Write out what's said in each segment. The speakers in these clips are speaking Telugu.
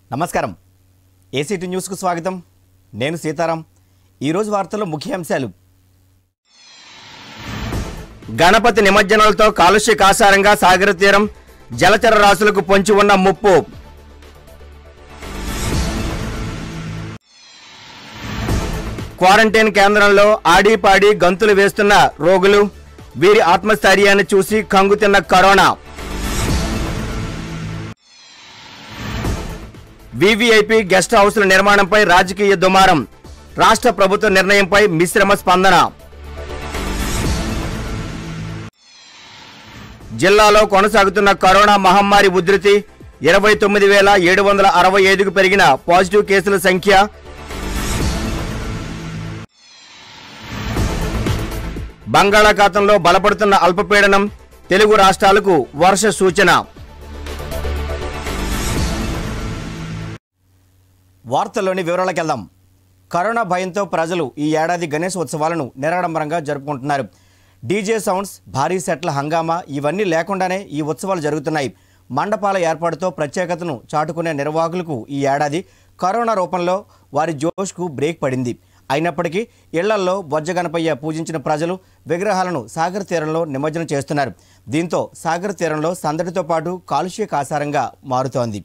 నమస్కారం ఏసీటీ న్యూస్కు స్వాగతం నేను సీతారాం ఈరోజు వార్తల్లో ముఖ్యాంశాలు గణపతి నిమజ్జనాలతో కాలుష్య కాసారంగా సాగర తీరం జలచర రాశులకు పొంచి ఉన్న ముప్పు క్వారంటైన్ కేంద్రంలో ఆడిపాడి గంతులు వేస్తున్న రోగులు వీరి ఆత్మస్థైర్యాన్ని చూసి కంగుతిన్న కరోనా వివిఐపి గెస్ట్ హౌస్ల నిర్మాణంపై రాజకీయ దుమారం రాష్ట్ర ప్రభుత్వ నిర్ణయంపై మిశ్రమ స్పందన జిల్లాలో కొనసాగుతున్న కరోనా మహమ్మారి ఉధృతి ఇరవై తొమ్మిది వేల ఏడు వందల అరవై ఐదుకు పెరిగిన పాజిటివ్ కేసుల సంఖ్య బంగాళాఖాతంలో బలపడుతున్న అల్పపీడనం తెలుగు రాష్ట్రాలకు వర్ష సూచన వార్తల్లోని వివరాలకు వెళ్దాం కరోనా భయంతో ప్రజలు ఈ ఏడాది గణేష్ ఉత్సవాలను నిరాడంబరంగా జరుపుకుంటున్నారు డీజే సౌండ్స్ భారీ సెట్ల హంగామా ఇవన్నీ లేకుండానే ఈ ఉత్సవాలు జరుగుతున్నాయి మండపాల ఏర్పాటుతో ప్రత్యేకతను చాటుకునే నిర్వాహకులకు ఈ ఏడాది కరోనా రూపంలో వారి జోష్కు బ్రేక్ పడింది అయినప్పటికీ ఇళ్లల్లో బొజ్జ గణపయ్య పూజించిన ప్రజలు విగ్రహాలను సాగర్ తీరంలో నిమజ్జనం చేస్తున్నారు దీంతో సాగర్ తీరంలో సందడితో పాటు కాలుష్య కాసారంగా మారుతోంది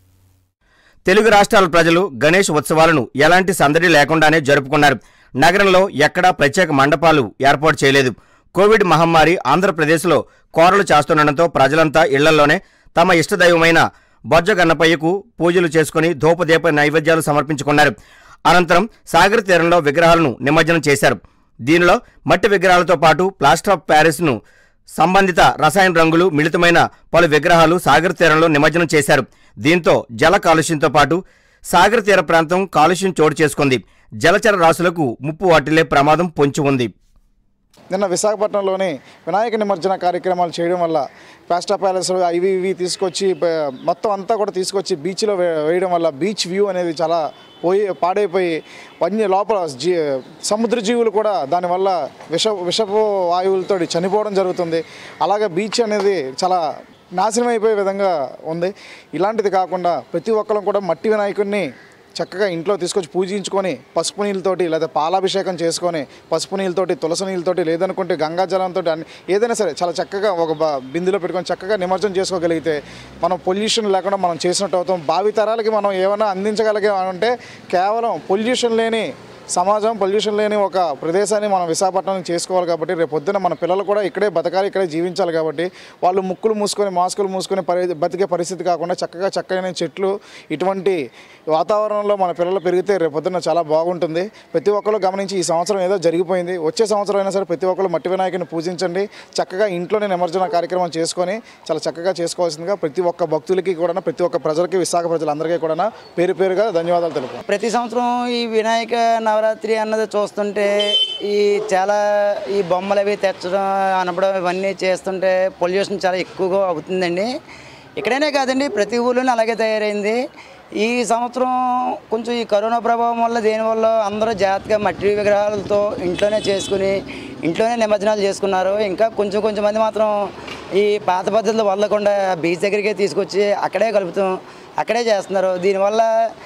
తెలుగు రాష్ట్రాల ప్రజలు గణేష్ ఉత్సవాలను ఎలాంటి సందడి లేకుండానే జరుపుకున్నారు నగరంలో ఎక్కడా ప్రత్యేక మండపాలు ఏర్పాటు చేయలేదు కోవిడ్ మహమ్మారి ఆంధ్రప్రదేశ్లో కోరలు చేస్తుండటంతో ప్రజలంతా ఇళ్లలోనే తమ ఇష్టదైవమైన బొజ్జ గన్నపయ్యకు పూజలు చేసుకుని ధూపదీప నైవేద్యాలు సమర్పించుకున్నారు అనంతరం సాగర్ తీరంలో విగ్రహాలను నిమజ్జనం చేశారు దీనిలో మట్టి విగ్రహాలతో పాటు ప్లాస్టర్ ఆఫ్ ప్యారిస్ను సంబంధిత రసాయన రంగులు మిళితమైన పలు విగ్రహాలు సాగర్ తీరంలో నిమజ్జనం చేశారు దీంతో జల కాలుష్యంతో పాటు సాగర్ తీర ప్రాంతం కాలుష్యం చోటు చేసుకుంది జలచర రాశులకు ముప్పు వాటిల్లే ప్రమాదం పొంచి ఉంది నిన్న విశాఖపట్నంలోని వినాయక నిమజ్జన కార్యక్రమాలు చేయడం వల్ల పాస్టా ప్యాలెస్ ఇవి ఇవి తీసుకొచ్చి ప- మొత్తం అంతా కూడా తీసుకొచ్చి బీచ్లో వే- వేయడం వల్ల బీచ్ వ్యూ అనేది చాలా పోయి పాడైపోయి వన్య లోపల జీ సముద్ర జీవులు కూడా దానివల్ల విష విషపు వాయువులతో చనిపోవడం జరుగుతుంది అలాగే బీచ్ అనేది చాలా నాశనం అయిపోయే విధంగా ఉంది ఇలాంటిది కాకుండా ప్రతి ఒక్కరం కూడా మట్టి వినాయకుడిని చక్కగా ఇంట్లో తీసుకొచ్చి పూజించుకొని పసుపు నీళ్ళతోటి లేదా పాలాభిషేకం చేసుకొని పసుపు నీళ్ళతోటి తులసి నీళ్ళతోటి లేదనుకుంటే గంగా జలంతో అన్ని ఏదైనా సరే చాలా చక్కగా ఒక బ- బిందులో పెట్టుకొని చక్కగా నిమజ్జనం చేసుకోగలిగితే మనం పొల్యూషన్ లేకుండా మనం చేసినట్టు అవుతాం భావితరాలకి మనం ఏమైనా అందించగలిగామంటే కేవలం పొల్యూషన్ లేని సమాజం పొల్యూషన్ లేని ఒక ప్రదేశాన్ని మనం విశాఖపట్నం చేసుకోవాలి కాబట్టి రేపు పొద్దున మన పిల్లలు కూడా ఇక్కడే బతకాలి ఇక్కడే జీవించాలి కాబట్టి వాళ్ళు ముక్కులు మూసుకొని మాస్కులు మూసుకొని పరి బతికే పరిస్థితి కాకుండా చక్కగా చక్కని చెట్లు ఇటువంటి వాతావరణంలో మన పిల్లలు పెరిగితే రేపు పొద్దున చాలా బాగుంటుంది ప్రతి ఒక్కరు గమనించి ఈ సంవత్సరం ఏదో జరిగిపోయింది వచ్చే సంవత్సరం అయినా సరే ప్రతి ఒక్కరు మట్టి వినాయకుని పూజించండి చక్కగా ఇంట్లోనే నిమజ్జన కార్యక్రమం చేసుకొని చాలా చక్కగా చేసుకోవాల్సిందిగా ప్రతి ఒక్క భక్తులకి కూడా ప్రతి ఒక్క ప్రజలకి విశాఖ ప్రజలందరికీ కూడా పేరు పేరుగా ధన్యవాదాలు తెలుపు ప్రతి సంవత్సరం ఈ వినాయక నవరాత్రి అన్నది చూస్తుంటే ఈ చాలా ఈ బొమ్మలు అవి తెచ్చడం అనపడం ఇవన్నీ చేస్తుంటే పొల్యూషన్ చాలా ఎక్కువగా అవుతుందండి ఇక్కడనే కాదండి ప్రతి ఊళ్ళోనే అలాగే తయారైంది ఈ సంవత్సరం కొంచెం ఈ కరోనా ప్రభావం వల్ల దేనివల్ల అందరూ జాగ్రత్తగా మట్టి విగ్రహాలతో ఇంట్లోనే చేసుకుని ఇంట్లోనే నిమజ్జనాలు చేసుకున్నారు ఇంకా కొంచెం కొంచెం మంది మాత్రం ఈ పాత పద్ధతులు వదలకుండా బీచ్ దగ్గరికే తీసుకొచ్చి అక్కడే కలుపుతాం అక్కడే చేస్తున్నారు దీనివల్ల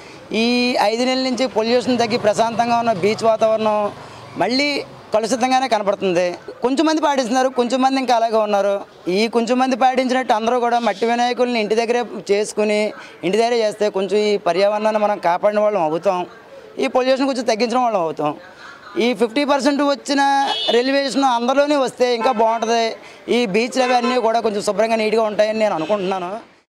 ఈ ఐదు నెలల నుంచి పొల్యూషన్ తగ్గి ప్రశాంతంగా ఉన్న బీచ్ వాతావరణం మళ్ళీ కలుషితంగానే కనపడుతుంది కొంచెం మంది పాటిస్తున్నారు కొంచెం మంది ఇంకా అలాగే ఉన్నారు ఈ కొంచెం మంది పాటించినట్టు అందరూ కూడా మట్టి వినాయకుల్ని ఇంటి దగ్గరే చేసుకుని ఇంటి దగ్గరే చేస్తే కొంచెం ఈ పర్యావరణాన్ని మనం కాపాడిన వాళ్ళం అవుతాం ఈ పొల్యూషన్ కొంచెం తగ్గించిన వాళ్ళం అవుతాం ఈ ఫిఫ్టీ పర్సెంట్ వచ్చిన రెలివేషన్ అందరిలోనే వస్తే ఇంకా బాగుంటుంది ఈ బీచ్లు అవి అన్నీ కూడా కొంచెం శుభ్రంగా నీట్గా ఉంటాయని నేను అనుకుంటున్నాను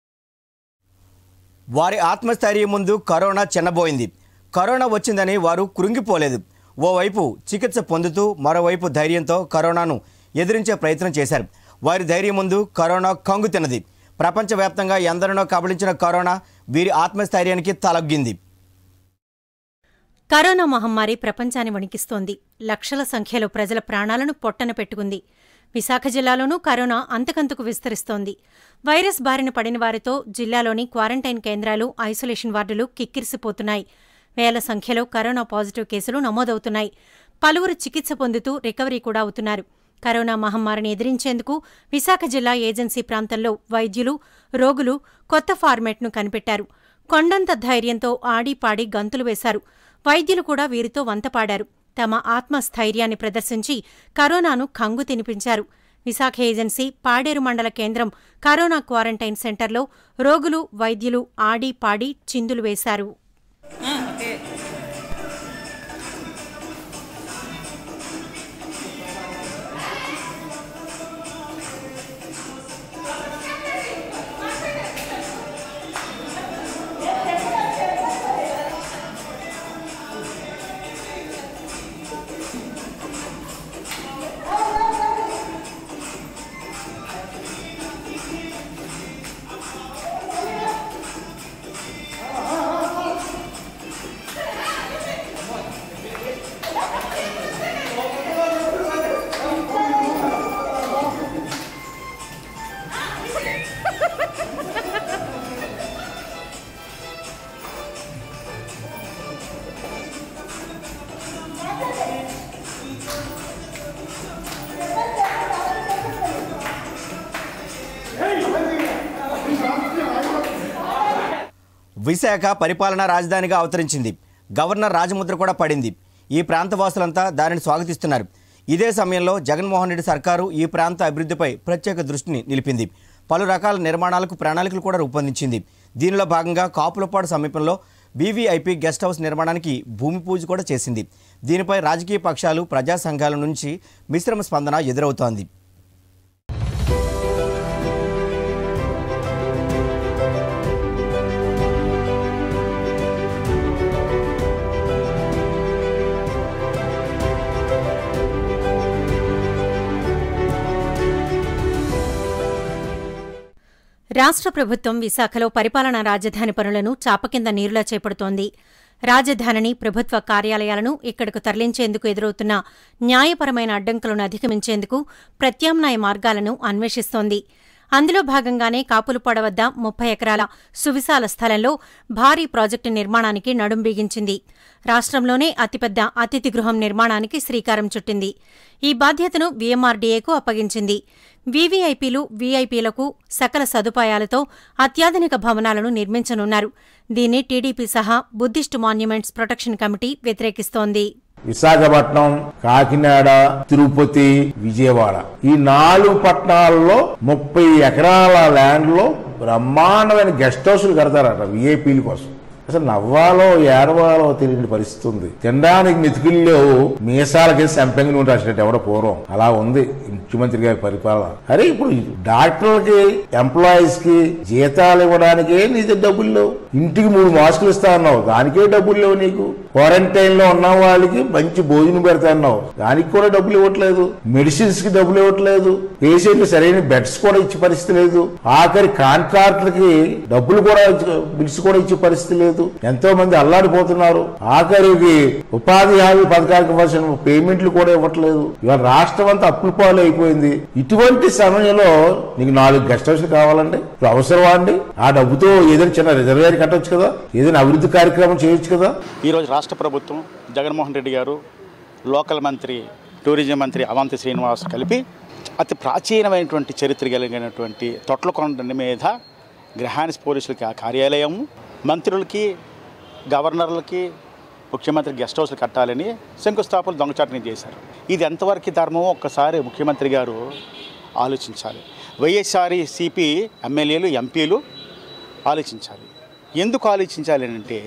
వారి ఆత్మస్థైర్యం ముందు కరోనా చిన్నబోయింది కరోనా వచ్చిందని వారు కృంగిపోలేదు ఓవైపు చికిత్స పొందుతూ మరోవైపు ధైర్యంతో కరోనాను ఎదిరించే ప్రయత్నం చేశారు వారి ధైర్యం ముందు కరోనా కంగు తిన్నది ప్రపంచవ్యాప్తంగా ఎందరినో కబళించిన కరోనా వీరి ఆత్మస్థైర్యానికి తలగ్గింది కరోనా మహమ్మారి ప్రపంచాన్ని వణికిస్తోంది లక్షల సంఖ్యలో ప్రజల ప్రాణాలను పొట్టన పెట్టుకుంది విశాఖ జిల్లాలోనూ కరోనా అంతకంతకు విస్తరిస్తోంది వైరస్ బారిన పడిన వారితో జిల్లాలోని క్వారంటైన్ కేంద్రాలు ఐసోలేషన్ వార్డులు కిక్కిరిసిపోతున్నాయి వేల సంఖ్యలో కరోనా పాజిటివ్ కేసులు నమోదవుతున్నాయి పలువురు చికిత్స పొందుతూ రికవరీ కూడా అవుతున్నారు కరోనా మహమ్మారిని ఎదిరించేందుకు విశాఖ జిల్లా ఏజెన్సీ ప్రాంతంలో వైద్యులు రోగులు కొత్త ఫార్మాట్ను కనిపెట్టారు కొండంత ధైర్యంతో ఆడిపాడి గంతులు వేశారు వైద్యులు కూడా వీరితో వంతపాడారు తమ ఆత్మస్థైర్యాన్ని ప్రదర్శించి కరోనాను కంగు తినిపించారు విశాఖ ఏజెన్సీ పాడేరు మండల కేంద్రం కరోనా క్వారంటైన్ సెంటర్లో రోగులు వైద్యులు ఆడి పాడి చిందులు వేశారు విశాఖ పరిపాలనా రాజధానిగా అవతరించింది గవర్నర్ రాజముద్ర కూడా పడింది ఈ ప్రాంత వాసులంతా దానిని స్వాగతిస్తున్నారు ఇదే సమయంలో జగన్మోహన్ రెడ్డి సర్కారు ఈ ప్రాంత అభివృద్ధిపై ప్రత్యేక దృష్టిని నిలిపింది పలు రకాల నిర్మాణాలకు ప్రణాళికలు కూడా రూపొందించింది దీనిలో భాగంగా కాపులపాడు సమీపంలో బీవీఐపీ గెస్ట్ హౌస్ నిర్మాణానికి భూమి పూజ కూడా చేసింది దీనిపై రాజకీయ పక్షాలు ప్రజా సంఘాల నుంచి మిశ్రమ స్పందన ఎదురవుతోంది రాష్ట్ర ప్రభుత్వం విశాఖలో పరిపాలనా రాజధాని పనులను చాపకింద నీరులా చేపడుతోంది రాజధానిని ప్రభుత్వ కార్యాలయాలను ఇక్కడకు తరలించేందుకు ఎదురవుతున్న న్యాయపరమైన అడ్డంకులను అధిగమించేందుకు ప్రత్యామ్నాయ మార్గాలను అన్వేషిస్తోంది అందులో భాగంగానే కాపులపాడ వద్ద ముప్పై ఎకరాల సువిశాల స్థలంలో భారీ ప్రాజెక్టు నిర్మాణానికి నడుం బిగించింది రాష్ట్రంలోనే అతిపెద్ద అతిథి గృహం నిర్మాణానికి శ్రీకారం చుట్టింది ఈ బాధ్యతను వీఎంఆర్డీఏకు అప్పగించింది వీవీఐపీలు వీఐపీలకు సకల సదుపాయాలతో అత్యాధునిక భవనాలను నిర్మించనున్నారు దీన్ని టీడీపీ సహా బుద్ధిస్ట్ మాన్యుమెంట్స్ ప్రొటెక్షన్ కమిటీ వ్యతిరేకిస్తోంది విశాఖపట్నం కాకినాడ తిరుపతి విజయవాడ ఈ నాలుగు పట్టణాల్లో ముప్పై ఎకరాల ల్యాండ్ లో బ్రహ్మాండమైన గెస్ట్ హౌస్లు కడతారట విఐపీల కోసం అసలు నవ్వాలో ఏడవాలో తెలియని పరిస్థితి ఉంది తినడానికి మెతుకుల్లో మీసాలకి సంపెంగి నూనె రాసినట్టు ఎవడో పూర్వం అలా ఉంది ముఖ్యమంత్రి గారి పరిపాలన అరే ఇప్పుడు డాక్టర్లకి ఎంప్లాయీస్ కి జీతాలు ఇవ్వడానికే నీ దగ్గర డబ్బులు లేవు ఇంటికి మూడు మాస్కులు ఇస్తా అన్నావు దానికే డబ్బులు లేవు నీకు క్వారంటైన్ లో ఉన్న వాళ్ళకి మంచి భోజనం పెడతా అన్నావు దానికి కూడా డబ్బులు ఇవ్వట్లేదు మెడిసిన్స్ కి డబ్బులు ఇవ్వట్లేదు పేషెంట్లు సరైన బెడ్స్ కూడా ఇచ్చే పరిస్థితి లేదు ఆఖరి కాంట్రాక్టులకి డబ్బులు కూడా ఇచ్చే- బిల్స్ కూడా ఇచ్చే పరిస్థితి లేదు ఎంతో మంది అల్లాడిపోతున్నారు ఆఖరికి ఉపాధి హామీ పథకాలకు ఇవ్వాల్సిన పేమెంట్లు కూడా ఇవ్వట్లేదు ఇవాళ రాష్ట్రం అంతా అప్పుల పాలు అయిపోయింది ఇటువంటి సమయంలో నీకు నాలుగు గెస్ట్ హౌస్లు కావాలండి ఇప్పుడు అవసరమా అండి ఆ డబ్బుతో ఏదైనా చిన్న రిజర్వేర్ కట్టొచ్చు కదా ఏదైనా అభివృద్ధి కార్యక్రమం చేయొచ్చు కదా ఈరోజు రాష్ట్ర ప్రభుత్వం జగన్మోహన్ రెడ్డి గారు లోకల్ మంత్రి టూరిజం మంత్రి అవంతి శ్రీనివాస్ కలిపి అతి ప్రాచీనమైనటువంటి చరిత్ర కలిగినటువంటి తొట్లకొండ మీద గ్రహానిస్ పోలీసులకి ఆ కార్యాలయం మంత్రులకి గవర్నర్లకి ముఖ్యమంత్రి గెస్ట్ హౌస్లు కట్టాలని శంకుస్థాపన దొంగచాటుని చేశారు ఇది ఎంతవరకు ధర్మమో ఒక్కసారి ముఖ్యమంత్రి గారు ఆలోచించాలి వైఎస్ఆర్ సిపి ఎమ్మెల్యేలు ఎంపీలు ఆలోచించాలి ఎందుకు ఆలోచించాలి అని అంటే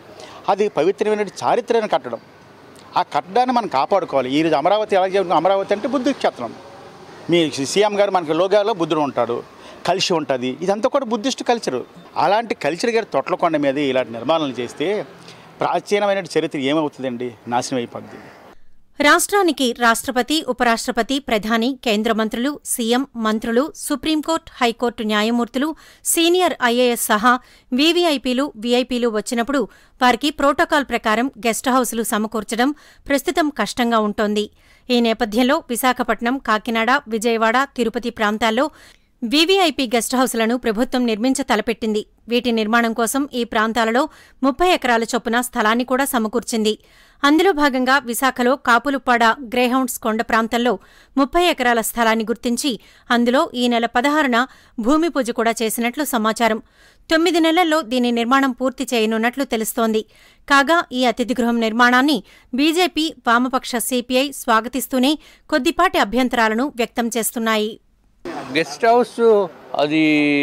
అది పవిత్రమైన చారిత్రను కట్టడం ఆ కట్టడాన్ని మనం కాపాడుకోవాలి ఈరోజు అమరావతి ఎలా చెప్తున్నాం అమరావతి అంటే బుద్ధి క్షేత్రం మీ సీఎం గారు మనకి లోగాలో బుద్ధుడు ఉంటాడు కలిసి ఉంటుంది ఇదంతా కూడా బుద్ధిస్ట్ కల్చరు అలాంటి కల్చర్ గారి తొట్లకొండ మీద ఇలాంటి నిర్మాణాలు చేస్తే ప్రాచీనమైన చరిత్ర ఏమవుతుందండి నాశనం అయిపోద్ది రాష్ట్రానికి రాష్ట్రపతి ఉపరాష్ట్రపతి ప్రధాని కేంద్ర మంత్రులు సీఎం మంత్రులు సుప్రీంకోర్టు హైకోర్టు న్యాయమూర్తులు సీనియర్ ఐఏఎస్ సహా వీవీఐపీలు వీఐపీలు వచ్చినప్పుడు వారికి ప్రోటోకాల్ ప్రకారం గెస్ట్ హౌసులు సమకూర్చడం ప్రస్తుతం కష్టంగా ఉంటోంది ఈ నేపథ్యంలో విశాఖపట్నం కాకినాడ విజయవాడ తిరుపతి ప్రాంతాల్లో వీవీఐపీ గెస్ట్ హౌస్లను ప్రభుత్వం నిర్మించ తలపెట్టింది వీటి నిర్మాణం కోసం ఈ ప్రాంతాలలో ముప్పై ఎకరాల చొప్పున స్థలాన్ని కూడా సమకూర్చింది అందులో భాగంగా విశాఖలో కాపులుప్పాడ గ్రేహౌండ్స్ కొండ ప్రాంతంలో ముప్పై ఎకరాల స్థలాన్ని గుర్తించి అందులో ఈ నెల పదహారున భూమి పూజ కూడా చేసినట్లు సమాచారం తొమ్మిది నెలల్లో దీని నిర్మాణం పూర్తి చేయనున్నట్లు తెలుస్తోంది కాగా ఈ అతిథి గృహం నిర్మాణాన్ని బీజేపీ వామపక్ష సిపిఐ స్వాగతిస్తూనే కొద్దిపాటి అభ్యంతరాలను వ్యక్తం చేస్తున్నాయి గెస్ట్ హౌస్ అది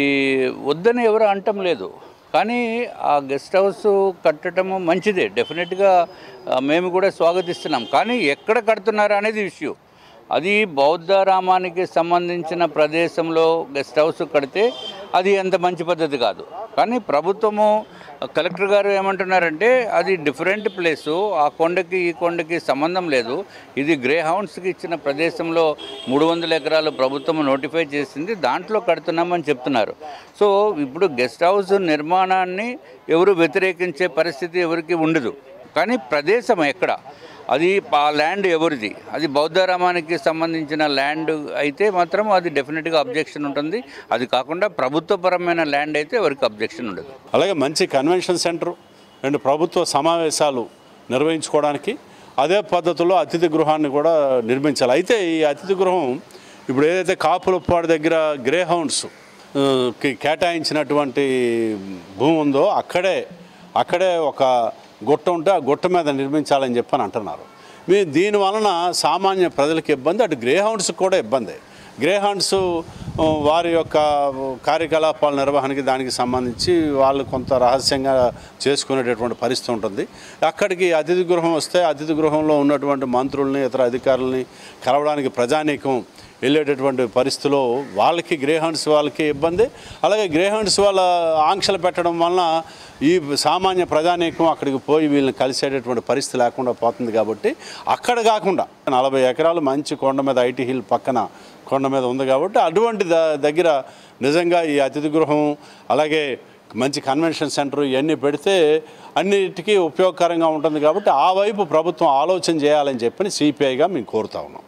వద్దని ఎవరు అంటం లేదు కానీ ఆ గెస్ట్ హౌస్ కట్టడము మంచిదే డెఫినెట్గా ఆ, మేము కూడా స్వాగతిస్తున్నాం కానీ ఎక్కడ కడుతున్నారు అనేది ఇష్యూ అది బౌద్ధ రామానికి సంబంధించిన ప్రదేశంలో గెస్ట్ హౌస్ కడితే అది అంత మంచి పద్ధతి కాదు కానీ ప్రభుత్వము కలెక్టర్ గారు ఏమంటున్నారంటే అది డిఫరెంట్ ప్లేసు ఆ కొండకి ఈ కొండకి సంబంధం లేదు ఇది గ్రే హౌండ్స్కి ఇచ్చిన ప్రదేశంలో మూడు వందల ఎకరాలు ప్రభుత్వం నోటిఫై చేసింది దాంట్లో కడుతున్నామని చెప్తున్నారు సో ఇప్పుడు గెస్ట్ హౌస్ నిర్మాణాన్ని ఎవరు వ్యతిరేకించే పరిస్థితి ఎవరికి ఉండదు కానీ ప్రదేశం ఎక్కడ అది ఆ ల్యాండ్ ఎవరిది అది బౌద్ధరామానికి సంబంధించిన ల్యాండ్ అయితే మాత్రం అది డెఫినెట్గా అబ్జెక్షన్ ఉంటుంది అది కాకుండా ప్రభుత్వపరమైన ల్యాండ్ అయితే ఎవరికి అబ్జెక్షన్ ఉండదు అలాగే మంచి కన్వెన్షన్ సెంటర్ రెండు ప్రభుత్వ సమావేశాలు నిర్వహించుకోవడానికి అదే పద్ధతిలో అతిథి గృహాన్ని కూడా నిర్మించాలి అయితే ఈ అతిథి గృహం ఇప్పుడు ఏదైతే కాపులపాడు దగ్గర గ్రే హౌండ్స్ ఆ, కి కేటాయించినటువంటి భూమి ఉందో అక్కడే అక్కడే ఒక గుట్ట ఉంటే ఆ గుట్ట మీద నిర్మించాలని చెప్పని అంటున్నారు మీ దీని వలన సామాన్య ప్రజలకు ఇబ్బంది అటు గ్రే హౌండ్స్కి కూడా ఇబ్బంది గ్రే హౌండ్స్ ఆ, వారి యొక్క కార్యకలాపాల నిర్వహణకి దానికి సంబంధించి వాళ్ళు కొంత రహస్యంగా చేసుకునేటటువంటి పరిస్థితి ఉంటుంది అక్కడికి అతిథి గృహం వస్తే అతిథి గృహంలో ఉన్నటువంటి మంత్రుల్ని ఇతర అధికారుల్ని కలవడానికి ప్రజానీకం వెళ్ళేటటువంటి పరిస్థితిలో వాళ్ళకి గ్రేహౌండ్స్ వాళ్ళకి ఇబ్బంది అలాగే గ్రేహౌండ్స్ వాళ్ళ ఆంక్షలు పెట్టడం వలన ఈ సామాన్య ప్రజానీకం అక్కడికి పోయి వీళ్ళని కలిసేటటువంటి పరిస్థితి లేకుండా పోతుంది కాబట్టి అక్కడ కాకుండా నలభై ఎకరాలు మంచి కొండ మీద ఐటీ హిల్ పక్కన కొండ మీద ఉంది కాబట్టి అటువంటి ద- దగ్గర నిజంగా ఈ అతిథి గృహం అలాగే మంచి కన్వెన్షన్ సెంటర్ ఇవన్నీ పెడితే అన్నిటికీ ఉపయోగకరంగా ఉంటుంది కాబట్టి ఆ వైపు ప్రభుత్వం ఆలోచన చేయాలని చెప్పని సిపిఐగా మేము కోరుతా ఉన్నాం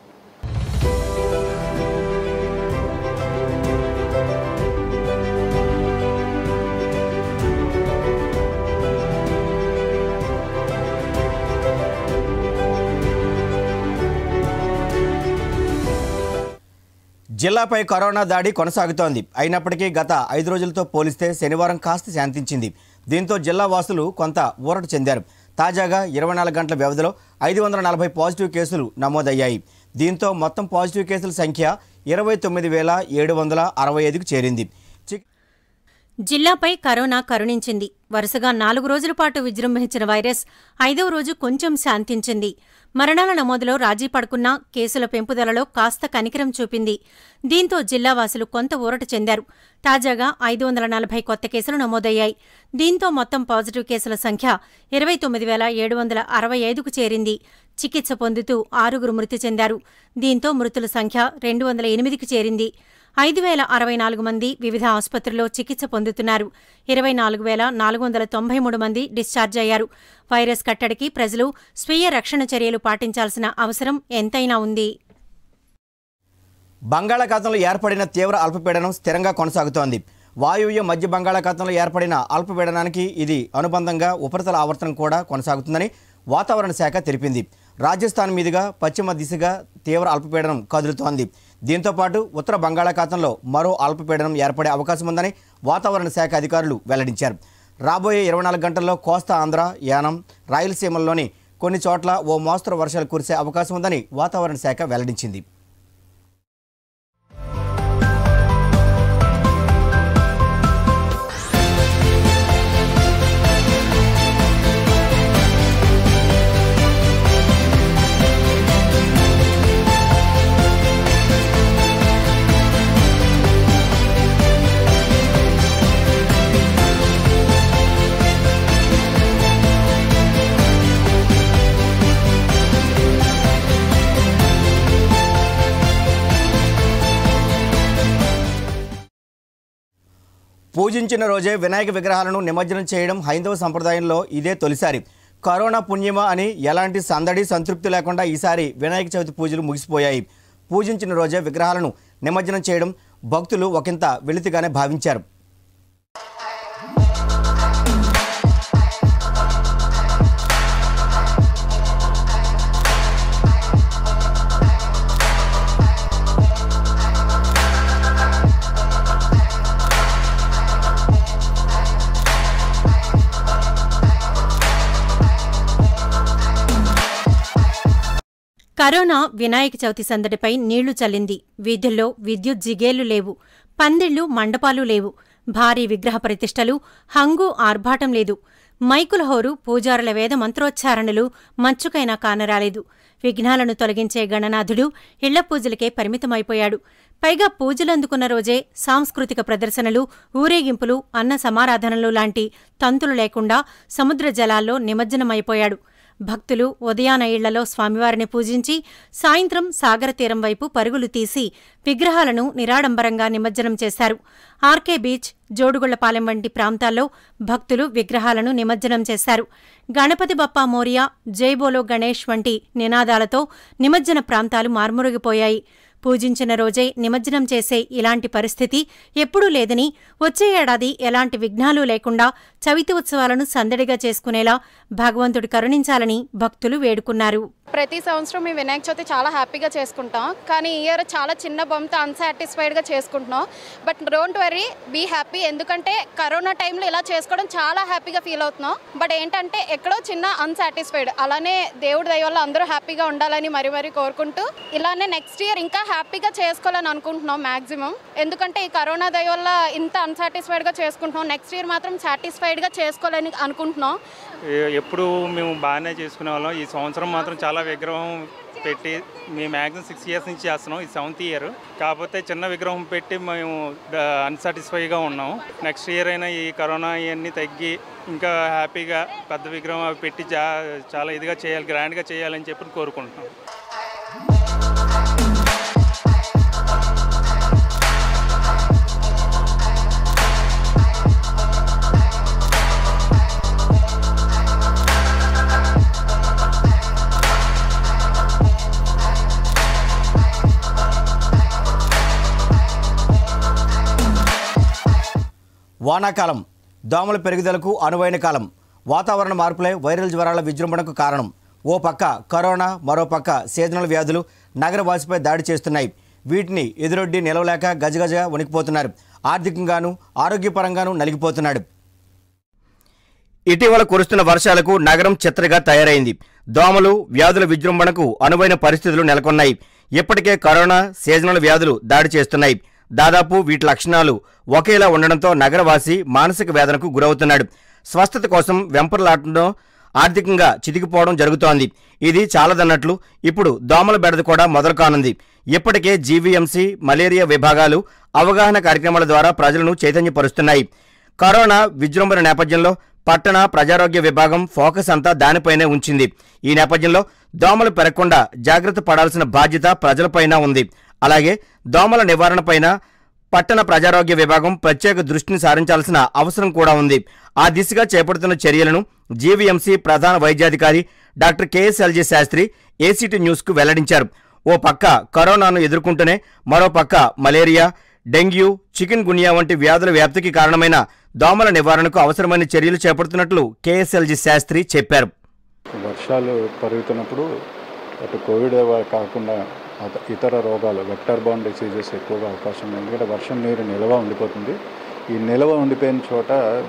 జిల్లాపై కరోనా దాడి కొనసాగుతోంది అయినప్పటికీ గత ఐదు రోజులతో పోలిస్తే శనివారం కాస్త శాంతించింది దీంతో జిల్లా వాసులు కొంత ఊరట చెందారు తాజాగా ఇరవై నాలుగు గంటల వ్యవధిలో ఐదు వందల నలభై పాజిటివ్ కేసులు నమోదయ్యాయి దీంతో మొత్తం పాజిటివ్ కేసుల సంఖ్య ఇరవై తొమ్మిది వేల ఏడు వందల అరవై ఐదుకు చేరింది చి- జిల్లాపై కరోనా కరుణించింది వరుసగా నాలుగు రోజుల పాటు విజృంభించిన వైరస్ ఐదవ రోజు కొంచెం శాంతించింది మరణాల నమోదులో రాజీ పడుకున్నా కేసుల పెంపుదలలో కాస్త కనికరం చూపింది దీంతో జిల్లావాసులు కొంత ఊరట చెందారు తాజాగా ఐదు వందల నలభై కొత్త కేసులు నమోదయ్యాయి దీంతో మొత్తం పాజిటివ్ కేసుల సంఖ్య ఇరవై తొమ్మిది వేల ఏడు వందల అరవై ఐదుకు చేరింది చికిత్స పొందుతూ ఆరుగురు మృతి చెందారు దీంతో మృతుల సంఖ్య రెండు వందల ఎనిమిదికి చేరింది ఐదు వేల అరవై నాలుగు మంది వివిధ ఆసుపత్రుల్లో చికిత్స పొందుతున్నారు ఇరవై నాలుగు వేల నాలుగు వందల తొంభై మూడు మంది డిశ్చార్జ్ అయ్యారు వైరస్ కట్టడికి ప్రజలు స్వీయ రక్షణ చర్యలు పాటించాల్సిన అవసరం ఎంతైనా ఉంది బంగాళాఖాతంలో ఏర్పడిన తీవ్ర అల్పపీడనం స్థిరంగా కొనసాగుతోంది వాయువ్య మధ్య బంగాళాఖాతంలో ఏర్పడిన అల్పపీడనానికి ఇది అనుబంధంగా ఉపరితల ఆవర్తనం కూడా కొనసాగుతుందని వాతావరణ శాఖ తెలిపింది రాజస్థాన్ మీదుగా పశ్చిమ దిశగా తీవ్ర అల్పపీడనం కదులుతోంది దీంతో పాటు ఉత్తర బంగాళాఖాతంలో మరో అల్పపీడనం ఏర్పడే అవకాశం ఉందని వాతావరణ శాఖ అధికారులు వెల్లడించారు రాబోయే ఇరవై నాలుగు గంటల్లో కోస్తా ఆంధ్ర యానం రాయలసీమల్లోని కొన్ని చోట్ల ఓ మోస్తరు వర్షాలు కురిసే అవకాశం ఉందని వాతావరణ శాఖ వెల్లడించింది పూజించిన రోజే వినాయక విగ్రహాలను నిమజ్జనం చేయడం హైందవ సంప్రదాయంలో ఇదే తొలిసారి కరోనా పుణ్యమా అని ఎలాంటి సందడి సంతృప్తి లేకుండా ఈసారి వినాయక చవితి పూజలు ముగిసిపోయాయి పూజించిన రోజే విగ్రహాలను నిమజ్జనం చేయడం భక్తులు ఒకంత వెలితిగానే భావించారు కరోనా వినాయక చవితి సందడిపై నీళ్లు చల్లింది వీధుల్లో విద్యుత్ జిగేలు లేవు పందిళ్లు మండపాలు లేవు భారీ విగ్రహ ప్రతిష్టలు హంగు ఆర్భాటం లేదు మైకుల హోరు పూజారుల వేద మంత్రోచ్చారణలు మచ్చుకైనా కానరాలేదు విఘ్నాలను తొలగించే గణనాథుడు ఇళ్ల పూజలకే పరిమితమైపోయాడు పైగా పూజలందుకున్న రోజే సాంస్కృతిక ప్రదర్శనలు ఊరేగింపులు అన్న సమారాధనలు లాంటి తంతులు లేకుండా సముద్ర జలాల్లో నిమజ్జనమైపోయాడు భక్తులు ఉదయాన ఇళ్లలో స్వామివారిని పూజించి సాయంత్రం సాగర తీరం వైపు పరుగులు తీసి విగ్రహాలను నిరాడంబరంగా నిమజ్జనం చేశారు ఆర్కే బీచ్ జోడుగుళ్లపాలెం వంటి ప్రాంతాల్లో భక్తులు విగ్రహాలను నిమజ్జనం చేశారు గణపతి బప్పా మోరియా జైబోలో గణేష్ వంటి నినాదాలతో నిమజ్జన ప్రాంతాలు మార్మురిగిపోయాయి పూజించిన రోజే నిమజ్జనం చేసే ఇలాంటి పరిస్థితి ఎప్పుడూ లేదని వచ్చే ఏడాది ఎలాంటి విఘ్నాలు లేకుండా చవితి ఉత్సవాలను సందడిగా చేసుకునేలా భగవంతుడు కరుణించాలని భక్తులు వేడుకున్నారు ప్రతి సంవత్సరం మేము వినాయక చవితి చాలా హ్యాపీగా చేసుకుంటాం కానీ ఈ ఇయర్ చాలా చిన్న బొమ్మతో అన్సాటిస్ఫైడ్గా చేసుకుంటున్నాం but don't worry be happy ఎందుకంటే కరోనా టైంలో ఇలా చేసుకోవడం చాలా హ్యాపీగా ఫీల్ అవుతున్నాం బట్ ఏంటంటే ఎక్కడో చిన్న అన్సాటిస్ఫైడ్ అలానే దేవుడి దయ వల్ల అందరూ హ్యాపీగా ఉండాలని మరి మరి కోరుకుంటూ ఇలానే నెక్స్ట్ ఇయర్ ఇంకా హ్యాపీగా చేసుకోవాలని అనుకుంటున్నాం మాక్సిమం ఎందుకంటే ఈ కరోనా దయ వల్ల ఇంత అన్సాటిస్ఫైడ్గా చేసుకుంటున్నాం నెక్స్ట్ ఇయర్ మాత్రం సాటిస్ఫైడ్గా చేసుకోవాలని అనుకుంటున్నాం ఏ- ఎప్పుడు మేము బాగానే చేసుకునే వాళ్ళం ఈ సంవత్సరం మాత్రం చాలా విగ్రహం పెట్టి మేము మ్యాక్సిమం సిక్స్ ఇయర్స్ నుంచి చేస్తున్నాం ఈ సెవెంత్ ఇయర్ కాకపోతే చిన్న విగ్రహం పెట్టి మేము అన్సాటిస్ఫైగా ఉన్నాం నెక్స్ట్ ఇయర్ అయినా ఈ కరోనా ఇవన్నీ తగ్గి ఇంకా హ్యాపీగా పెద్ద విగ్రహం అవి పెట్టి చా చాలా ఇదిగా చేయాలి గ్రాండ్గా చేయాలని చెప్పి కోరుకుంటున్నాం వానాకాలం దోమల పెరుగుదలకు అనువైన కాలం వాతావరణ మార్పులే వైరల్ జ్వరాల విజృంభణకు కారణం ఓ పక్క కరోనా మరో పక్క సీజనల్ వ్యాధులు నగరవాసిపై దాడి చేస్తున్నాయి వీటిని ఎదురొడ్డి నిలవలేక గజగజగా వణికిపోతున్నారు ఆర్థికంగానూ ఆరోగ్యపరంగానూ నలిగిపోతున్నాడు ఇటీవల కురుస్తున్న వర్షాలకు నగరం చిత్రగా తయారైంది దోమలు వ్యాధుల విజృంభణకు అనువైన పరిస్థితులు నెలకొన్నాయి ఇప్పటికే కరోనా సీజనల్ వ్యాధులు దాడి చేస్తున్నాయి దాదాపు వీటి లక్షణాలు ఒకేలా ఉండడంతో నగరవాసి మానసిక వేదనకు గురవుతున్నాడు స్వస్థత కోసం వెంపర్లాటంలో ఆర్థికంగా చితికిపోవడం జరుగుతోంది ఇది చాలదన్నట్లు ఇప్పుడు దోమల బెడద కూడా మొదలు కానుంది ఇప్పటికే జీవీఎంసీ మలేరియా విభాగాలు అవగాహన కార్యక్రమాల ద్వారా ప్రజలను చైతన్యపరుస్తున్నాయి కరోనా విజృంభణ నేపథ్యంలో పట్టణ ప్రజారోగ్య విభాగం ఫోకస్ అంతా దానిపైనే ఉంచింది ఈ నేపథ్యంలో దోమలు పెరగకుండా జాగ్రత్త పడాల్సిన బాధ్యత ప్రజలపైన ఉంది అలాగే దోమల నివారణపైన పట్టణ ప్రజారోగ్య విభాగం ప్రత్యేక దృష్టిని సారించాల్సిన అవసరం కూడా ఉంది ఆ దిశగా చేపడుతున్న చర్యలను జీవీఎంసీ ప్రధాన వైద్యాధికారి డాక్టర్ కెఎస్ఎల్జీ శాస్త్రి ఏసీటీ న్యూస్కు వెల్లడించారు ఓ పక్క కరోనాను ఎదుర్కొంటూనే మరో పక్క మలేరియా డెంగ్యూ చికెన్ గున్యా వంటి వ్యాధుల వ్యాప్తికి కారణమైన దోమల నివారణకు అవసరమైన చర్యలు చేపడుతున్నట్లు కేఎస్ఎల్జీ శాస్త్రి చెప్పారు వర్షాలు పెరుగుతున్నప్పుడు అటు కోవిడ్ వా- కాకుండా అత- ఇతర రోగాలు వెక్టర్ బాండ్ డిసీజెస్ ఎక్కువగా అవకాశం ఉంది ఎందుకంటే వర్షం నీరు నిల్వ ఉండిపోతుంది ఈ నిల్వ ఉండిపోయిన చోట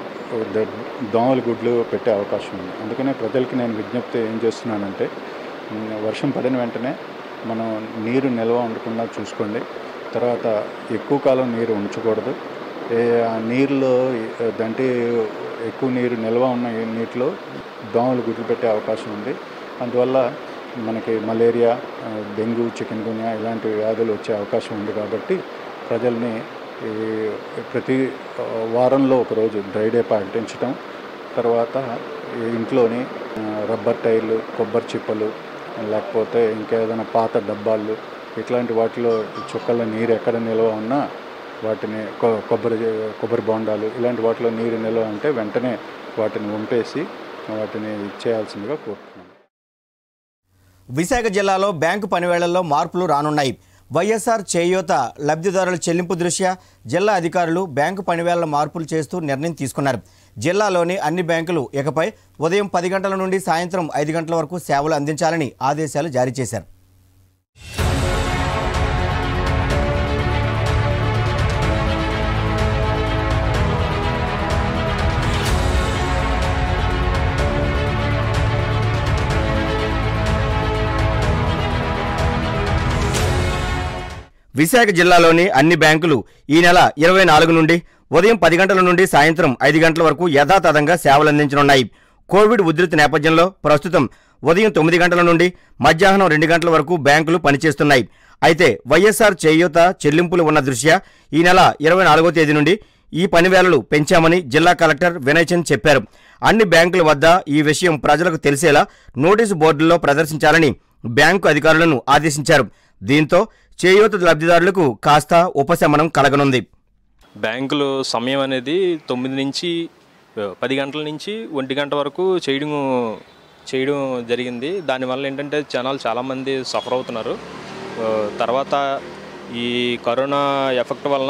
ద- దోమల గుడ్లు పెట్టే అవకాశం ఉంది అందుకనే ప్రజలకి నేను విజ్ఞప్తి ఏం చేస్తున్నానంటే ఉమ్, వర్షం పడిన వెంటనే మనం నీరు నిల్వ ఉండకుండా చూసుకోండి తర్వాత ఎక్కువ కాలం నీరు ఉంచకూడదు ఏ ఆ నీరులో ఏ- దంటి ఎక్కువ నీరు నిల్వ ఉన్న ఈ నీటిలో దోమలు గుడ్లు పెట్టే అవకాశం ఉంది అందువల్ల మనకి మలేరియా ఆ, డెంగ్యూ చికెన్ గున్యా ఇలాంటి వ్యాధులు వచ్చే అవకాశం ఉంది కాబట్టి ప్రజల్ని ఈ ప్రతి ఆ, వారంలో ఒకరోజు డ్రై డే పాటించడం తర్వాత ఈ ఇంట్లోని ఆ, రబ్బర్ టైర్లు కొబ్బరి చిప్పలు లేకపోతే ఇంకేదైనా పాత డబ్బాలు ఇట్లాంటి వాటిలో చుక్కల నీరు ఎక్కడ నిల్వ ఉన్నా వాటిని కొ- కొబ్బరి కొబ్బరి బొండాలు ఇలాంటి వాటిలో నీరు నిల్వ ఉంటే వెంటనే వాటిని వంపేసి వాటిని ఇచ్చేయాల్సిందిగా కోరుతున్నాను విశాఖ జిల్లాలో బ్యాంకు పనివేళల్లో మార్పులు రానున్నాయి వైఎస్ఆర్ చేయూత లబ్ధిదారుల చెల్లింపు దృష్ట్యా జిల్లా అధికారులు బ్యాంకు పనివేళ్ల మార్పులు చేస్తూ నిర్ణయం తీసుకున్నారు జిల్లాలోని అన్ని బ్యాంకులు ఇకపై ఉదయం పది గంటల నుండి సాయంత్రం ఐదు గంటల వరకు సేవలు అందించాలని ఆదేశాలు జారీ చేశారు విశాఖ జిల్లాలోని అన్ని బ్యాంకులు ఈ నెల ఇరవై నాలుగు నుండి ఉదయం పది గంటల నుండి సాయంత్రం ఐదు గంటల వరకు యథాతథంగా సేవలందించనున్నాయి కోవిడ్ ఉధృతి నేపథ్యంలో ప్రస్తుతం ఉదయం తొమ్మిది గంటల నుండి మధ్యాహ్నం రెండు గంటల వరకు బ్యాంకులు పనిచేస్తున్నాయి అయితే వైఎస్ఆర్ చేయూత చెల్లింపులు ఉన్న దృష్ట్యా ఈ నెల ఇరవై నాలుగో తేదీ నుండి ఈ పనివేళలు పెంచామని జిల్లా కలెక్టర్ వినయ్ చంద్ చెప్పారు అన్ని బ్యాంకుల వద్ద ఈ విషయం ప్రజలకు తెలిసేలా నోటీసు బోర్డుల్లో ప్రదర్శించాలని బ్యాంకు అధికారులను ఆదేశించారు దీంతో చేయూత లబ్ధిదారులకు కాస్త ఉపశమనం కలగనుంది బ్యాంకులు సమయం అనేది తొమ్మిది నుంచి ఆ, పది గంటల నుంచి ఒంటి గంట వరకు చేయడం చేయడం జరిగింది దానివల్ల ఏంటంటే జనాలు చాలామంది సఫర్ అవుతున్నారు ఆ, తర్వాత ఈ కరోనా ఎఫెక్ట్ వలన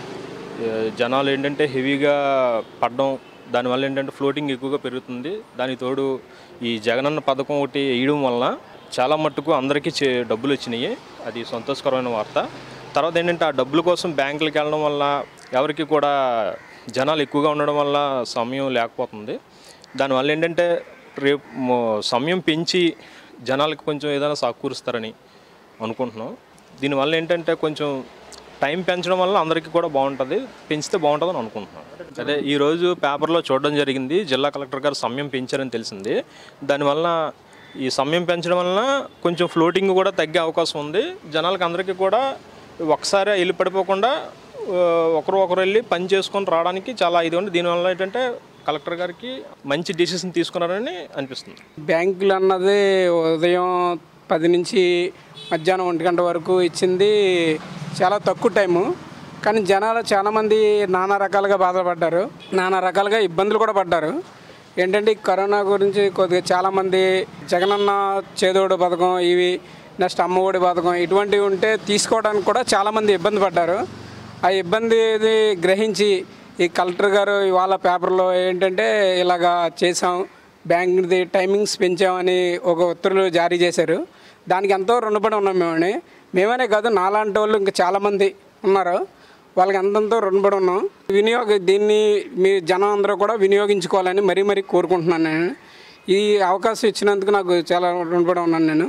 ఆ, జనాలు ఏంటంటే హెవీగా పడడం దానివల్ల ఏంటంటే ఫ్లోటింగ్ ఎక్కువగా పెరుగుతుంది దానికి తోడు ఈ జగనన్న పథకం ఒకటి వేయడం వలన చాలా మట్టుకు అందరికీ చే డబ్బులు వచ్చినాయి అది సంతోషకరమైన వార్త తర్వాత ఏంటంటే ఆ డబ్బుల కోసం బ్యాంకులకు వెళ్ళడం వల్ల ఎవరికి కూడా జనాలు ఎక్కువగా ఉండడం వల్ల సమయం లేకపోతుంది దానివల్ల ఏంటంటే రేపు మొ- సమయం పెంచి జనాలకు కొంచెం ఏదైనా సాకూరుస్తారని అనుకుంటున్నాం దీనివల్ల ఏంటంటే కొంచెం టైం పెంచడం వల్ల అందరికీ కూడా బాగుంటుంది పెంచితే బాగుంటుందని అనుకుంటున్నాం అదే ఈరోజు పేపర్లో చూడడం జరిగింది జిల్లా కలెక్టర్ గారు సమయం పెంచారని తెలిసింది దానివల్ల ఈ సమయం పెంచడం వలన కొంచెం ఫ్లోటింగ్ కూడా తగ్గే అవకాశం ఉంది జనాలకు అందరికీ కూడా ఒకసారి వెళ్ళి పడిపోకుండా ఆ, ఒకరు ఒకరు వెళ్ళి పని చేసుకొని రావడానికి చాలా ఇది ఉంది దీనివల్ల ఏంటంటే కలెక్టర్ గారికి మంచి డిసిషన్ తీసుకున్నారని అనిపిస్తుంది బ్యాంకులు అన్నది ఉదయం పది నుంచి మధ్యాహ్నం ఒంటి గంట వరకు ఇచ్చింది చాలా తక్కువ టైము కానీ జనాలు చాలామంది నానా రకాలుగా బాధపడ్డారు నానా రకాలుగా ఇబ్బందులు కూడా పడ్డారు ఏంటంటే ఈ కరోనా గురించి కొద్దిగా చాలామంది జగనన్న చేదోడు పథకం ఇవి నెక్స్ట్ అమ్మఒడి పథకం ఇటువంటివి ఉంటే తీసుకోవడానికి కూడా చాలామంది ఇబ్బంది పడ్డారు ఆ ఇబ్బంది ఇది గ్రహించి ఈ కలెక్టర్ గారు ఇవాళ పేపర్లో ఏంటంటే ఇలాగా చేసాం బ్యాంక్ది టైమింగ్స్ పెంచామని ఒక ఉత్తర్వులు జారీ చేశారు దానికి ఎంతో రుణపడి ఉన్నాం మేమని మేమనే కాదు నాలాంటి వాళ్ళు ఇంకా చాలామంది ఉన్నారు వాళ్ళకి ఎంతంతో రుణపడి ఉన్నాం వినియోగ దీన్ని మీ జనం అందరూ కూడా వినియోగించుకోవాలని మరీ మరీ కోరుకుంటున్నాను నేను ఈ అవకాశం ఇచ్చినందుకు నాకు చాలా రుణపడి ఉన్నాను నేను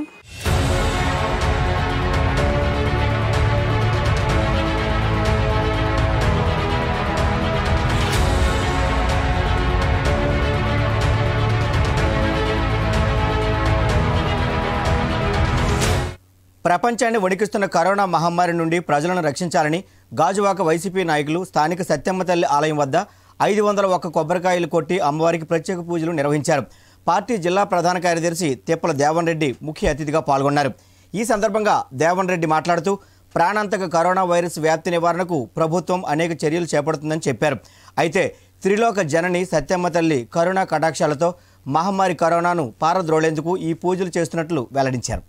ప్రపంచాన్ని వణికిస్తున్న కరోనా మహమ్మారి నుండి ప్రజలను రక్షించాలని గాజువాక వైసీపీ నాయకులు స్థానిక సత్యమ్మ తల్లి ఆలయం వద్ద ఐదు వందల ఒక్క కొబ్బరికాయలు కొట్టి అమ్మవారికి ప్రత్యేక పూజలు నిర్వహించారు పార్టీ జిల్లా ప్రధాన కార్యదర్శి తిప్పల దేవన్ రెడ్డి ముఖ్య అతిథిగా పాల్గొన్నారు ఈ సందర్భంగా దేవన్ రెడ్డి మాట్లాడుతూ ప్రాణాంతక కరోనా వైరస్ వ్యాప్తి నివారణకు ప్రభుత్వం అనేక చర్యలు చేపడుతుందని చెప్పారు అయితే త్రిలోక జనని సత్యమ్మ తల్లి కరోనా కటాక్షాలతో మహమ్మారి కరోనాను పారద్రోలేందుకు ఈ పూజలు చేస్తున్నట్లు వెల్లడించారు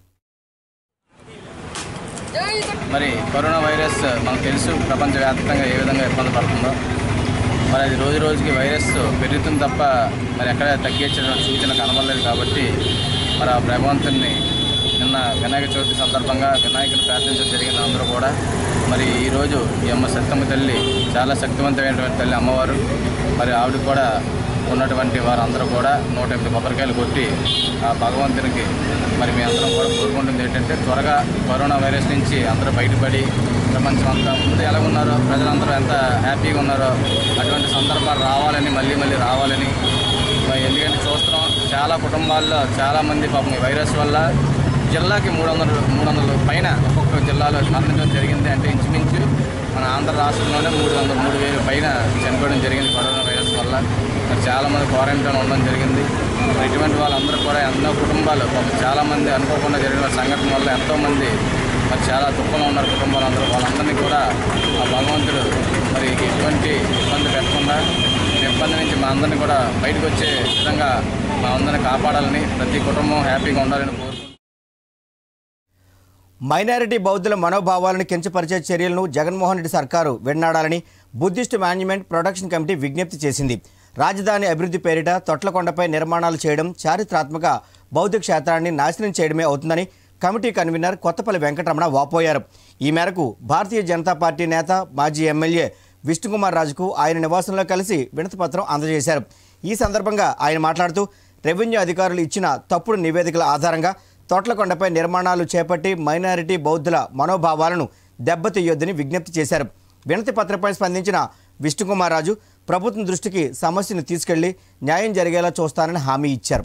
మరి కరోనా వైరస్ మనకు తెలుసు ప్రపంచవ్యాప్తంగా ఏ విధంగా ఇబ్బంది పడుతుందో మరి అది రోజు రోజుకి వైరస్ పెరుగుతుంది తప్ప మరి ఎక్కడ తగ్గించిన సూచన కనబడలేదు కాబట్టి మరి ఆ భగవంతుని నిన్న వినాయక చవితి సందర్భంగా వినాయకుని ప్రార్థించడం జరిగింది అందరూ కూడా మరి ఈరోజు ఈ అమ్మ సత్తమ్మ తల్లి చాలా శక్తివంతమైనటువంటి తల్లి అమ్మవారు మరి ఆవిడ కూడా ఉన్నటువంటి వారందరూ కూడా నూట ఎనిమిది కొబ్బరికాయలు కొట్టి ఆ భగవంతునికి మరి మీ అందరం కూడా కోరుకుంటుంది ఏంటంటే త్వరగా కరోనా వైరస్ నుంచి అందరూ బయటపడి ప్రపంచం అంతా ముందు ఎలా ఉన్నారో ప్రజలందరూ ఎంత హ్యాపీగా ఉన్నారో అటువంటి సందర్భాలు రావాలని మళ్ళీ మళ్ళీ రావాలని మరి ఎందుకంటే చూస్తున్నాం చాలా కుటుంబాల్లో చాలామంది పాపం ఈ వైరస్ వల్ల జిల్లాకి మూడు వందలు మూడు వందల పైన ఒక్కొక్క జిల్లాలో మరణించడం జరిగింది అంటే ఇంచుమించు మన ఆంధ్ర రాష్ట్రంలోనే మూడు వందల మూడు వేలు పైన చనిపోవడం జరిగింది కరోనా వైరస్ వల్ల మరి చాలామంది క్వారంటైన్ ఉండడం జరిగింది మరి ఇటువంటి వాళ్ళందరూ కూడా ఎన్నో కుటుంబాలు పాపం చాలామంది అనుకోకుండా జరిగిన సంఘటన వల్ల ఎంతోమంది మరి చాలా దుఃఖంలో ఉన్నారు కుటుంబాలు అందరూ వాళ్ళందరినీ కూడా ఆ భగవంతుడు మరి ఎటువంటి ఇబ్బంది పెట్టకుండా ఈ ఇబ్బంది నుంచి మా అందరినీ కూడా బయటకు వచ్చే విధంగా మా అందరిని కాపాడాలని ప్రతి కుటుంబం హ్యాపీగా ఉండాలని కోరుకుంటున్నాను మైనారిటీ బౌద్ధుల మనోభావాలను కించపరిచే చర్యలను జగన్మోహన్ రెడ్డి సర్కారు వెన్నాడాలని బుద్ధిస్ట్ మేనేజ్మెంట్ ప్రొటెక్షన్ కమిటీ విజ్ఞప్తి చేసింది రాజధాని అభివృద్ధి పేరిట తొట్లకొండపై నిర్మాణాలు చేయడం చారిత్రాత్మక బౌద్ధ క్షేత్రాన్ని నాశనం చేయడమే అవుతుందని కమిటీ కన్వీనర్ కొత్తపల్లి వెంకటరమణ వాపోయారు ఈ మేరకు భారతీయ జనతా పార్టీ నేత మాజీ ఎమ్మెల్యే విష్ణుకుమార్ రాజుకు ఆయన నివాసంలో కలిసి వినతిపత్రం అందజేశారు ఈ సందర్భంగా ఆయన మాట్లాడుతూ రెవెన్యూ అధికారులు ఇచ్చిన తప్పుడు నివేదికల ఆధారంగా తోట్లకొండపై నిర్మాణాలు చేపట్టి మైనారిటీ బౌద్ధుల మనోభావాలను దెబ్బతీయొద్దని విజ్ఞప్తి చేశారు వినతి పత్రంపై స్పందించిన విష్ణుకుమార్ రాజు ప్రభుత్వం దృష్టికి సమస్యను తీసుకెళ్లి న్యాయం జరిగేలా చూస్తానని హామీ ఇచ్చారు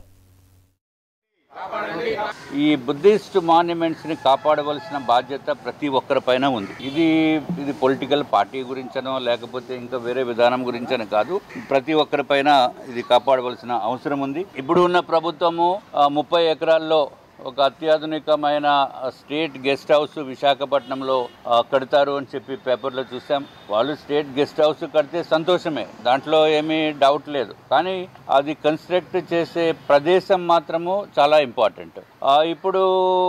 ఈ బుద్ధిస్ట్ మాన్యుమెంట్స్ని కాపాడవలసిన బాధ్యత ప్రతి ఒక్కరిపైన ఉంది ఇది ఇది పొలిటికల్ పార్టీ గురించనో లేకపోతే ఇంకా వేరే విధానం గురించనో కాదు ప్రతి ఒక్కరిపైన ఇది కాపాడవలసిన అవసరం ఉంది ఇప్పుడు ఉన్న ప్రభుత్వము ఆ, ముప్పై ఎకరాల్లో ఒక అత్యాధునికమైన స్టేట్ గెస్ట్ హౌస్ విశాఖపట్నంలో ఆ, కడతారు అని చెప్పి పేపర్లో చూసాం వాళ్ళు స్టేట్ గెస్ట్ హౌస్ కడితే సంతోషమే దాంట్లో ఏమీ డౌట్ లేదు కానీ అది కన్స్ట్రక్ట్ చేసే ప్రదేశం మాత్రము చాలా ఇంపార్టెంట్ ఆ, ఇప్పుడు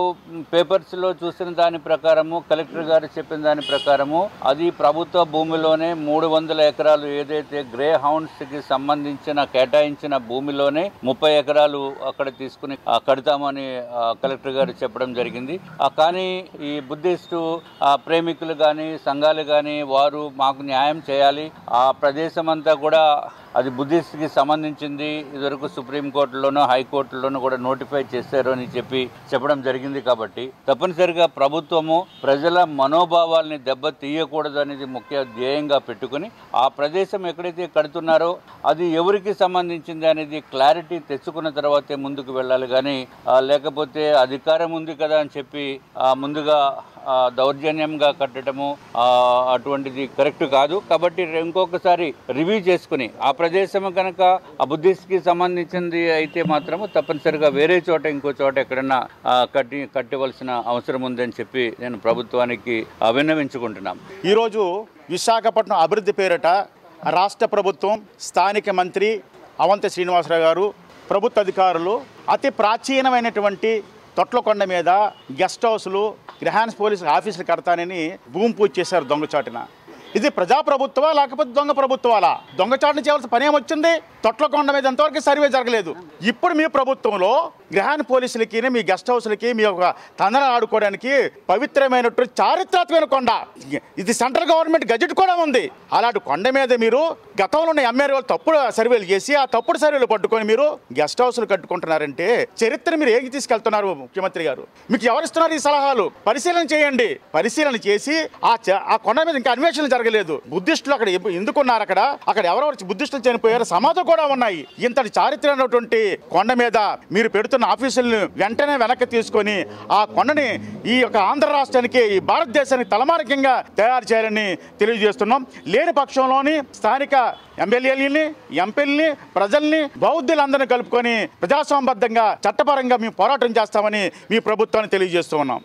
పేపర్స్లో చూసిన దాని ప్రకారము కలెక్టర్ గారు చెప్పిన దాని ప్రకారము అది ప్రభుత్వ భూమిలోనే మూడు వందల ఎకరాలు ఏదైతే గ్రే హౌండ్స్కి సంబంధించిన కేటాయించిన భూమిలోనే ముప్పై ఎకరాలు అక్కడ తీసుకుని ఆ, కడతామని ఆ, కలెక్టర్ గారు చెప్పడం జరిగింది ఆ, కానీ ఈ బుద్ధిస్టు ఆ, ప్రేమికులు కానీ సంఘాలు కానీ వారు మాకు న్యాయం చేయాలి ఆ ప్రదేశం అంతా కూడా అది బుద్ధిస్ట్కి సంబంధించింది ఇదివరకు సుప్రీంకోర్టులోనూ హైకోర్టులోనూ కూడా నోటిఫై చేశారు అని చెప్పి చెప్పడం జరిగింది కాబట్టి తప్పనిసరిగా ప్రభుత్వము ప్రజల మనోభావాల్ని దెబ్బ తీయకూడదు అనేది ముఖ్య ధ్యేయంగా పెట్టుకుని ఆ ప్రదేశం ఎక్కడైతే కడుతున్నారో అది ఎవరికి సంబంధించింది అనేది క్లారిటీ తెచ్చుకున్న తర్వాతే ముందుకు వెళ్ళాలి కానీ ఆ, లేకపోతే అధికారం ఉంది కదా అని చెప్పి ఆ, ముందుగా ఆ, దౌర్జన్యంగా కట్టడము ఆ, అటువంటిది కరెక్ట్ కాదు కాబట్టి రె- ఇంకొకసారి రివ్యూ చేసుకుని ఆ ప్రదేశం కనుక ఆ బుద్ధిస్ట్కి సంబంధించింది అయితే మాత్రము తప్పనిసరిగా వేరే చోట ఇంకో చోట ఎక్కడన్నా ఆ, కట్టి కట్టవలసిన అవసరం ఉందని చెప్పి నేను ప్రభుత్వానికి ఆ, విన్నవించుకుంటున్నాను ఈరోజు విశాఖపట్నం అభివృద్ధి పేరిట రాష్ట్ర ప్రభుత్వం స్థానిక మంత్రి అవంతి శ్రీనివాసరావు గారు ప్రభుత్వ అధికారులు అతి ప్రాచీనమైనటువంటి తొట్లకొండ మీద గెస్ట్ హౌస్లు గ్రహాన్స్ పోలీస్ ఆఫీసులు కడతానని భూమి పూజ చేశారు దొంగచాటున ఇది ప్రజాప్రభుత్వా లేకపోతే దొంగ ప్రభుత్వాలా దొంగచాటున చేయవలసిన పని ఏమొచ్చింది తొట్లకొండ మీద ఎంతవరకు సర్వే జరగలేదు ఇప్పుడు మీ ప్రభుత్వంలో గ్రహాన్ పోలీసులకి మీ గెస్ట్ హౌస్లకి మీ ఒక తందన ఆడుకోవడానికి పవిత్రమైనటువంటి చారిత్రాత్మకమైన కొండ ఇది సెంట్రల్ గవర్నమెంట్ గజెట్ కూడా ఉంది అలాంటి కొండ మీద మీరు గతంలో ఉన్న ఎమ్మెల్యే తప్పుడు సర్వేలు చేసి ఆ తప్పుడు సర్వేలు పట్టుకొని మీరు గెస్ట్ హౌస్లు కట్టుకుంటున్నారంటే చరిత్ర మీరు ఏం తీసుకెళ్తున్నారు ముఖ్యమంత్రి గారు మీకు ఎవరిస్తున్నారు ఈ సలహాలు పరిశీలన చేయండి పరిశీలన చేసి ఆ చ- ఆ కొండ మీద ఇంకా అన్వేషణ జరగలేదు బుద్ధిస్టులు అక్కడ ఎప్పు- ఎందుకున్నారు అక్కడ అక్కడ ఎవరెవరు బుద్ధిస్టులు చనిపోయారు సమాధులు కూడా ఉన్నాయి ఇంతటి చారిత్రమైనటువంటి కొండ మీద మీరు పెడుతున్న ఆఫీసులను వెంటనే వెనక్కి తీసుకొని ఆ కొండని ఈ యొక్క ఆంధ్ర రాష్ట్రానికి ఈ భారతదేశానికి తలమానికంగా తయారు చేయాలని తెలియజేస్తున్నాం లేని పక్షంలోని స్థానిక ఎమ్మెల్యేలని ఎంపీలని ప్రజల్ని బౌద్ధులందరినీ కలుపుకొని ప్రజాస్వామ్యబద్ధంగా చట్టపరంగా మేము పోరాటం చేస్తామని మీ ప్రభుత్వాన్ని తెలియజేస్తూ ఉన్నాం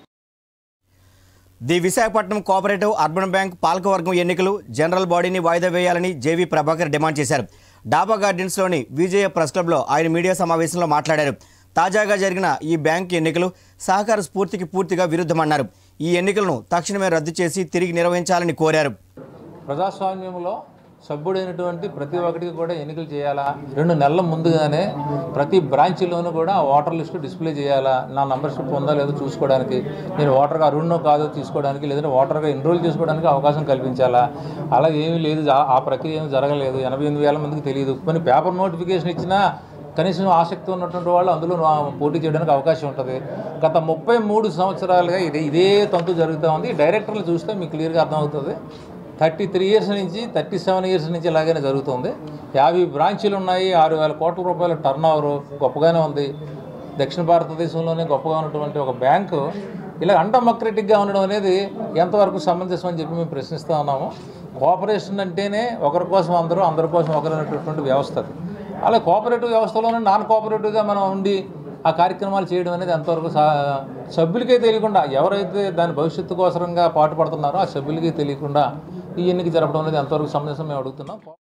the Visakhapatnam cooperative urban bank పాలకవర్గం ఎన్నికలు జనరల్ బాడీని వాయిదా వేయాలని జేవీ ప్రభాకర్ డిమాండ్ చేశారు డాబా గార్డెన్స్లోని విజయ ప్రెస్ క్లబ్లో ఆయన మీడియా సమావేశంలో మాట్లాడారు తాజాగా జరిగిన ఈ బ్యాంక్ ఎన్నికలు సహకార స్ఫూర్తికి పూర్తిగా విరుద్ధమన్నారు ఈ ఎన్నికలను తక్షణమే రద్దు చేసి తిరిగి నిర్వహించాలని కోరారు ప్రజాస్వామ్యంలో సభ్యుడైనటువంటి ప్రతి ఒక్కరికి కూడా ఎన్నికలు చేయాలా రెండు నెలల ముందుగానే ప్రతి బ్రాంచ్లోనూ కూడా ఓటర్ లిస్టు డిస్ప్లే చేయాలా నా నంబర్షిప్ ఉందా లేదో చూసుకోవడానికి నేను ఓటర్గా అరుణో కాదో తీసుకోవడానికి లేదంటే ఓటర్గా ఎన్రోల్ చేసుకోవడానికి అవకాశం కల్పించాలా అలా ఏమీ లేదు ఆ- ఆ ప్రక్రియ ఏమీ జరగలేదు ఎనభై ఎనిమిది వేల మందికి తెలియదు కొన్ని పేపర్ నోటిఫికేషన్ ఇచ్చినా కనీసం ఆసక్తి ఉన్నటువంటి వాళ్ళు అందులో నా- పోటీ చేయడానికి అవకాశం ఉంటుంది గత ముప్పై మూడు సంవత్సరాలుగా ఇది ఇదే తంతు జరుగుతూ ఉంది డైరెక్టర్లు చూస్తే మీకు క్లియర్గా అర్థమవుతుంది థర్టీ త్రీ ఇయర్స్ నుంచి థర్టీ సెవెన్ ఇయర్స్ నుంచి ఇలాగనే జరుగుతుంది యాభై బ్రాంచీలు ఉన్నాయి ఆరు వేల కోట్ల రూపాయల టర్న్ ఓవర్ గొప్పగానే ఉంది దక్షిణ భారతదేశంలోనే గొప్పగా ఉన్నటువంటి ఒక బ్యాంకు ఇలా అండమక్రటిక్గా ఉండడం అనేది ఎంతవరకు సమంజసం అని చెప్పి మేము ప్రశ్నిస్తూ ఉన్నాము కోఆపరేషన్ అంటేనే ఒకరి కోసం అందరూ అందరి కోసం ఒకరు అనేటటువంటి వ్యవస్థ అది అలా కోఆపరేటివ్ వ్యవస్థలోనే నాన్ కోఆపరేటివ్గా మనం ఉండి ఆ కార్యక్రమాలు చేయడం అనేది ఎంతవరకు సా- సభ్యులకే తెలియకుండా ఎవరైతే దాని భవిష్యత్తు కోసరంగా పాటుపడుతున్నారో ఆ సభ్యులకే తెలియకుండా ఈ ఎన్నిక జరపడం అనేది ఎంతవరకు సమంజసం మేము అడుగుతున్నాం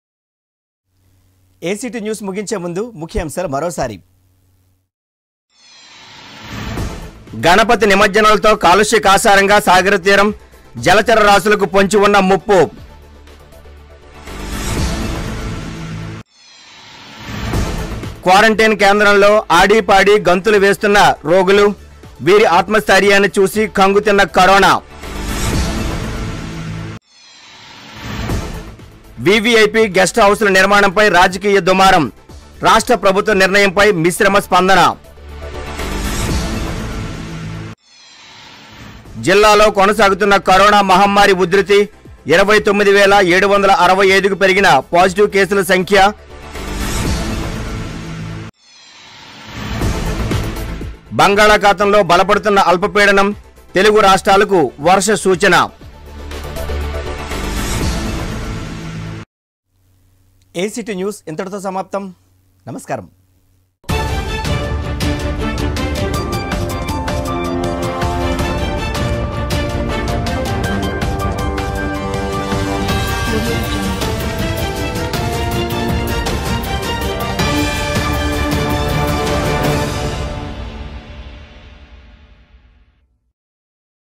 ఏసీటీ న్యూస్ ముగించే ముందు ముఖ్యాంశాలు మరోసారి గణపతి నిమజ్జనాలతో కాలుష్య కాసారంగా సాగర తీరం జలచర రాశులకు పొంచి ఉన్న ముప్పు క్వారంటైన్ కేంద్రంలో ఆడిపాడి గంతులు వేస్తున్న రోగులు వీరి ఆత్మస్థైర్యాన్ని చూసి కంగుతిన్న కరోనా వివిఐపి గెస్ట్ హౌస్ల నిర్మాణంపై రాజకీయ దుమారం రాష్ట్ర ప్రభుత్వ నిర్ణయంపై మిశ్రమ స్పందన జిల్లాలో కొనసాగుతున్న కరోనా మహమ్మారి ఉధృతి ఇరవై తొమ్మిది వేల ఏడు వందల అరవై ఐదుకు పెరిగిన పాజిటివ్ కేసుల సంఖ్య బంగాళాఖాతంలో బలపడుతున్న అల్పపీడనం తెలుగు రాష్ట్రాలకు వర్ష సూచన ఏసీటీ న్యూస్ ఇంతటితో సమాప్తం నమస్కారం Audio Jungle.